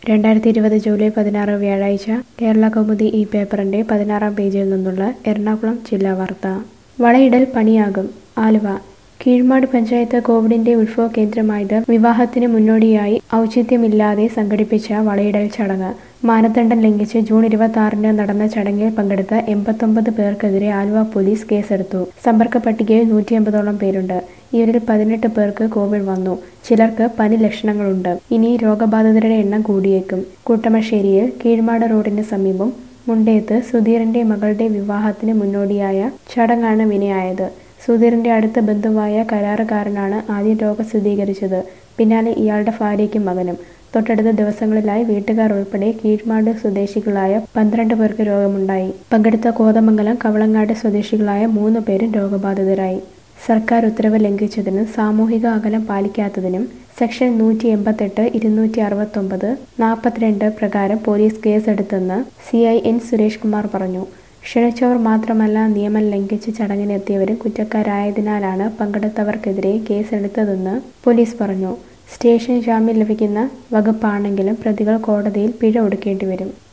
രണ്ടായിരത്തി ഇരുപത് ജൂലൈ പതിനാറ് വ്യാഴാഴ്ച കേരള കൗമുദി ഈ പേപ്പറിന്റെ പതിനാറാം പേജിൽ നിന്നുള്ള എറണാകുളം ജില്ലാ വാർത്ത വളയിടൽ പണിയാകും ആലുവ കീഴ്മാട് പഞ്ചായത്ത് കോവിഡിന്റെ ഉത്ഭവ കേന്ദ്രമായത് വിവാഹത്തിന് മുന്നോടിയായി ഔചിത്യമില്ലാതെ സംഘടിപ്പിച്ച വളയിടൽ ചടങ്ങ് മാനദണ്ഡം ലംഘിച്ച് ജൂൺ ഇരുപത്തി ആറിന് നടന്ന ചടങ്ങിൽ പങ്കെടുത്ത എൺപത്തൊമ്പത് പേർക്കെതിരെ ആലുവ പോലീസ് കേസെടുത്തു സമ്പർക്ക പട്ടികയിൽ നൂറ്റി അമ്പതോളം പേരുണ്ട് ഇവരിൽ പതിനെട്ട് പേർക്ക് കോവിഡ് വന്നു ചിലർക്ക് പനി ലക്ഷണങ്ങളുണ്ട് ഇനി രോഗബാധിതരുടെ എണ്ണം കൂടിയേക്കും കൂട്ടമശ്ശേരിയിൽ കീഴ്മാട് റോഡിന് സമീപം മുണ്ടേത്ത് സുധീറിന്റെ മകളുടെ വിവാഹത്തിന് മുന്നോടിയായ ചടങ്ങാണ് വിനയായത് സുധീറിന്റെ അടുത്ത ബന്ധുവായ കരാറുകാരനാണ് ആദ്യം രോഗം സ്ഥിരീകരിച്ചത് പിന്നാലെ ഇയാളുടെ ഭാര്യയ്ക്കും മകനും തൊട്ടടുത്ത ദിവസങ്ങളിലായി വീട്ടുകാർ ഉൾപ്പെടെ കീഴ്മാട് സ്വദേശികളായ പന്ത്രണ്ട് പേർക്ക് രോഗമുണ്ടായി പങ്കെടുത്ത കോതമംഗലം കവളങ്ങാട് സ്വദേശികളായ മൂന്ന് പേരും രോഗബാധിതരായി സർക്കാർ ഉത്തരവ് ലംഘിച്ചതിനും സാമൂഹിക അകലം പാലിക്കാത്തതിനും സെക്ഷൻ നൂറ്റി എൺപത്തെട്ട് ഇരുന്നൂറ്റി അറുപത്തൊമ്പത് നാൽപ്പത്തിരണ്ട് പ്രകാരം പോലീസ് കേസെടുത്തെന്ന് C I N Suresh Kumar പറഞ്ഞു ക്ഷണിച്ചവർ മാത്രമല്ല നിയമം ലംഘിച്ച് ചടങ്ങിനെത്തിയവരും കുറ്റക്കാരായതിനാലാണ് പങ്കെടുത്തവർക്കെതിരെ കേസെടുത്തതെന്ന് പോലീസ് പറഞ്ഞു സ്റ്റേഷൻ ജാമ്യം ലഭിക്കുന്ന വകുപ്പാണെങ്കിലും പ്രതികൾ കോടതിയിൽ പിഴ ഒടുക്കേണ്ടി വരും